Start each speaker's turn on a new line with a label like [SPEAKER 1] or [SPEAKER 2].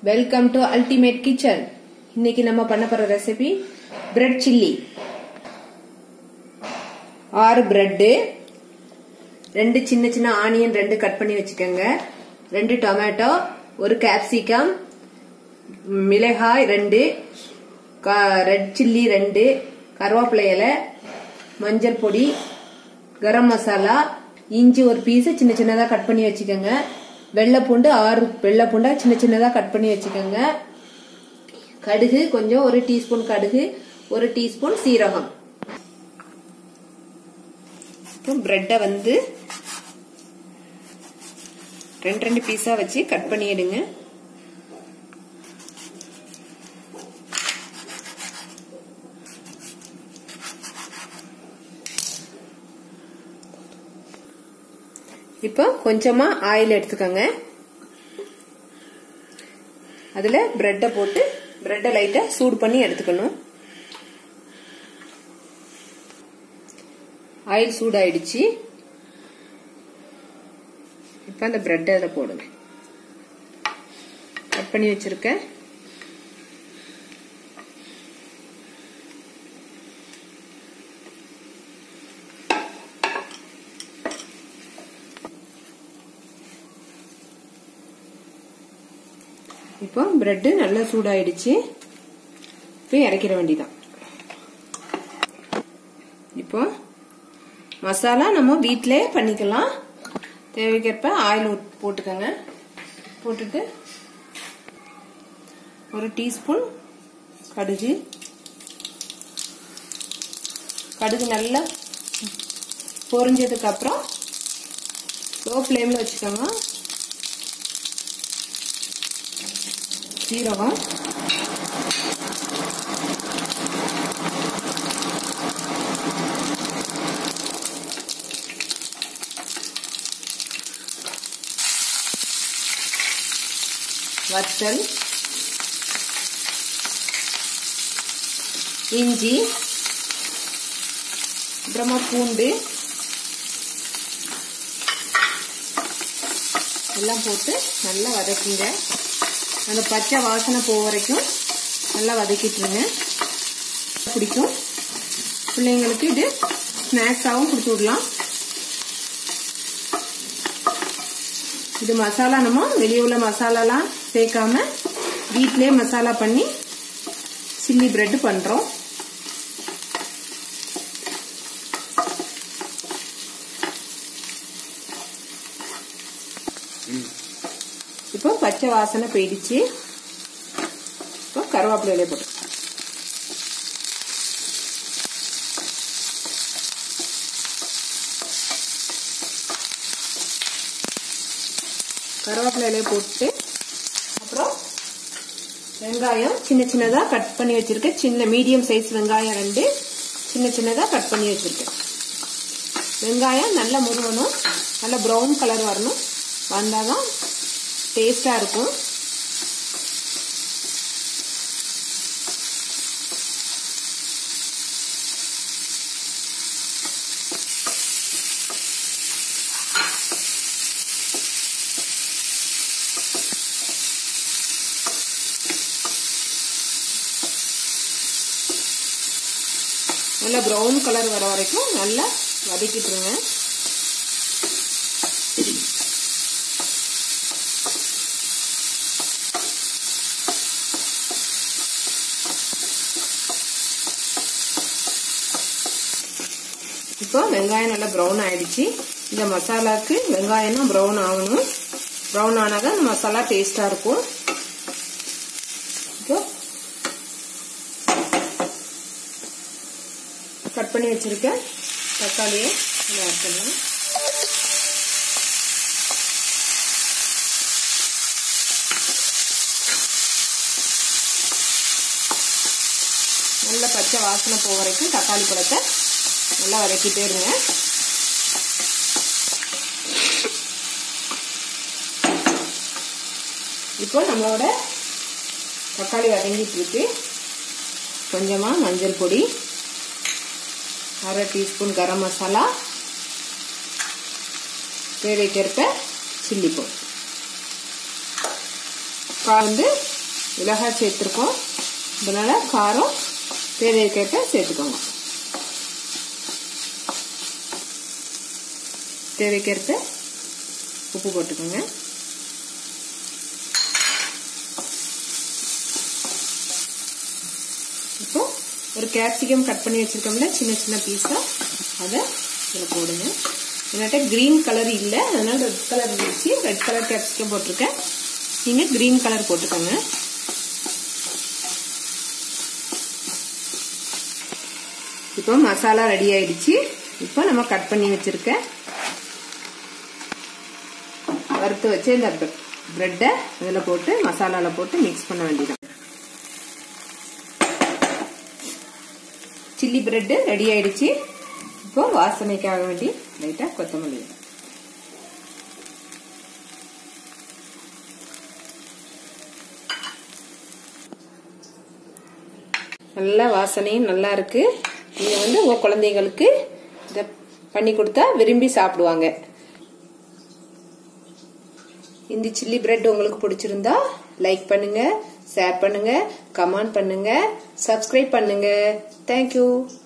[SPEAKER 1] welcome to ultimate kitchen இன்னைக்கு நம்ம பண்ண போற ரெசிபி பிரெட் சில்லி ஆறு பிரெட்டு ரெண்டு சின்ன சின்ன ஆனியன் ரெண்டு கட் பண்ணி வச்சுக்கோங்க ரெண்டு டொமேட்டோ ஒரு கேப்சிகம் மிளகாய் ரெண்டு ரெட் சில்லி ரெண்டு கருவேப்பிலை இலை மஞ்சள் பொடி கரம் மசாலா இஞ்சி ஒரு பீஸ் சின்ன சின்னதாக கட் பண்ணி வச்சுக்கோங்க வெள்ளை பூண்டு ஆறு வெள்ளை பூண்டா சின்ன சின்னதாக கட் பண்ணி வச்சுக்கோங்க கடுகு கொஞ்சம் ஒரு டீஸ்பூன் கடுகு ஒரு டீஸ்பூன் சீரகம் அப்புறம் பிரெட்டை வந்து ரெண்டு ரெண்டு பீஸா வச்சு கட் பண்ணி எடுங்க இப்போ கொஞ்சமா ஆயில் எடுத்துக்கோங்க அதுல பிரெட்டை போட்டு பிரெட்டை லைட்டா சூடு பண்ணி எடுத்துக்கணும் ஆயில் சூடாயிடுச்சு இப்போ அந்த பிரெட்டை அதில் போடுங்க கட் பண்ணி வச்சிருக்கேன் இப்போ பிரெட்டு நல்லா சூடாயிடுச்சு இப்போ இறக்கிற வேண்டிதான் இப்போ மசாலா நம்ம வீட்டிலே பண்ணிக்கலாம் தேவைக்கேற்ப ஆயில் போட்டுக்கோங்க போட்டுட்டு ஒரு டீஸ்பூன் கடுகு கடுகு நல்லா பொரிஞ்சதுக்கு அப்புறம் லோ ஃப்ளேமில் வச்சுக்கோங்க சீரகம் வத்தல் இஞ்சி அப்புறமா பூண்டு எல்லாம் போட்டு நல்லா வதக்குங்க அந்த பச்சை வாசனை போக வரைக்கும் நல்லா வதக்கிட்டுருங்க பிடிக்கும் பிள்ளைங்களுக்கு இது ஸ்நாக்ஸாகவும் கொடுத்து விடலாம் இது மசாலா நம்ம வெளியே உள்ள மசாலாலாம் சேர்க்காம வீட்டிலே மசாலா பண்ணி சில்லி பிரெட் பண்ணுறோம் இப்போ பச்சை வாசனை போயிடுச்சு இப்போ கருவேப்பிலையில போட்டு கருவேப்பிலையில போட்டு அப்புறம் வெங்காயம் சின்ன சின்னதாக கட் பண்ணி வச்சிருக்கேன் சின்ன மீடியம் சைஸ் வெங்காயம் ரெண்டு சின்ன சின்னதாக கட் பண்ணி வச்சிருக்கேன் வெங்காயம் நல்லா முருகணும் நல்லா ப்ரௌன் கலர் வரணும் வந்தால் தான் டேஸ்டாக இருக்கும் நல்லா ப்ரௌன் கலர் வர வரைக்கும் நல்லா வதக்கிட்டுருங்க இப்போ வெங்காயம் நல்லா ப்ரௌன் ஆயிடுச்சு இந்த மசாலாவுக்கு வெங்காயம்னா ப்ரௌன் ஆகணும் ப்ரௌன் ஆனாதான் இந்த மசாலா டேஸ்டா இருக்கும் இப்போ கட் பண்ணி வச்சிருக்க தக்காளியை ஆட் பண்ணலாம் நல்ல பச்சை வாசனை போக வரைக்கும் தக்காளி பழத்தை நல்லா வதக்கிட்டே இருங்க இப்போ நம்மளோட தக்காளி வதங்கிட்டு இருக்கு கொஞ்சமா மஞ்சள் பொடி அரை டீஸ்பூன் கரம் மசாலா தேவைக்கேற்ப சில்லி பவுடர் வந்து மிளகாய் சேர்த்துருக்கோம் அதனால காரம் தேவைக்கேற்ப சேர்த்துக்கோங்க தேவைக்கேற்ப உப்பு போட்டுக்கோங்க இப்போ ஒரு கேப்சிகம் கட் பண்ணி வச்சிருக்கோம்ல சின்ன சின்ன பீஸா அதை இதில் போடுங்க என்கிட்ட கிரீன் கலர் இல்லை அதனால ரெட் கலர் இருந்துச்சு ரெட் கலர் கேப்சிகம் போட்டிருக்கேன் நீங்கள் கிரீன் கலர் போட்டுக்கோங்க இப்போ மசாலா ரெடி ஆயிடுச்சு இப்போ நம்ம கட் பண்ணி வச்சிருக்க வறுத்து வச்சு இந்த பிரெட்டை இதில் போட்டு மசாலாவில் போட்டு மிக்ஸ் பண்ண வேண்டியதான் சில்லி பிரெட்டு ரெடி ஆயிடுச்சு இப்போ வாசனைக்காக வேண்டி லைட்டாக கொத்தமல்லி நல்ல வாசனையும் நல்லா இருக்கு நீங்க வந்து உங்க குழந்தைங்களுக்கு இதை பண்ணி கொடுத்தா விரும்பி சாப்பிடுவாங்க இந்த சில்லி பிரெட் உங்களுக்கு பிடிச்சிருந்தா லைக் பண்ணுங்க ஷேர் பண்ணுங்க கமெண்ட் பண்ணுங்க சப்ஸ்கிரைப் பண்ணுங்க தேங்க்யூ